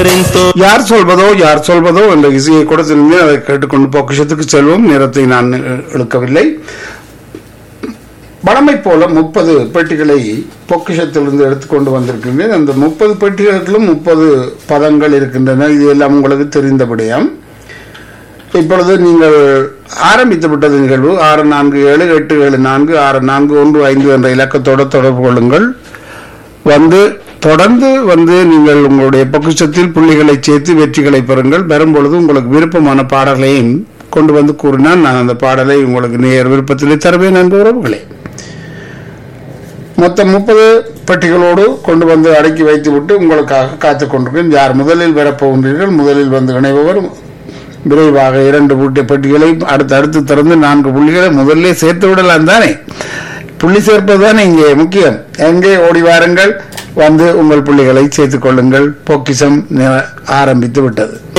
ఎవరెంతో யார் சொல்வதோ யார் சொல்வதோ என்ற இசையை கூட திரும்பி அதை கேட்டுக்கொண்டு பொக்கிஷத்துக்கு செல்வோம் நேரத்தை நான் இழுக்கவில்லை வளமை போல முப்பது பெட்டிகளை பொக்கிஷத்திலிருந்து எடுத்துக்கொண்டு வந்திருக்கின்றேன் அந்த முப்பது பெட்டிகளுக்கும் முப்பது பதங்கள் இருக்கின்றன இது எல்லாம் உங்களுக்கு தெரிந்தபடியாம் இப்பொழுது நீங்கள் ஆரம்பித்து விட்டது நிகழ்வு ஆறு நான்கு ஏழு எட்டு ஏழு நான்கு ஆறு நான்கு ஒன்று ஐந்து என்ற இலக்கத்தோடு தொடர்பு கொள்ளுங்கள் வந்து தொடர்ந்து வந்து நீங்கள் உங்களுடைய பொக்கிஷத்தில் புள்ளிகளை சேர்த்து வெற்றிகளை பெறுங்கள் வரும்பொழுது உங்களுக்கு விருப்பமான பாடலையும் கொண்டு வந்து கூறினால் நான் அந்த பாடலை உங்களுக்கு நேர் விருப்பத்திலே தருவேன் என்ற உறவுகளே மொத்தம் முப்பது பெட்டிகளோடு கொண்டு வந்து அடுக்கி வைத்துவிட்டு உங்களுக்காக காத்துக் கொண்டிருக்கேன் யார் முதலில் வரப்போகின்றீர்கள் முதலில் வந்து இணைபவர் விரைவாக இரண்டு பூட்டி பெட்டிகளை அடுத்து அடுத்து திறந்து நான்கு புள்ளிகளை முதல்ல சேர்த்து விடலாம் தானே புள்ளி சேர்ப்பது தானே இங்கே முக்கியம் எங்கே ஓடி வாருங்கள் வந்து உங்கள் புள்ளிகளை சேர்த்துக் கொள்ளுங்கள் பொக்கிஷம் நி- ஆரம்பித்து விட்டது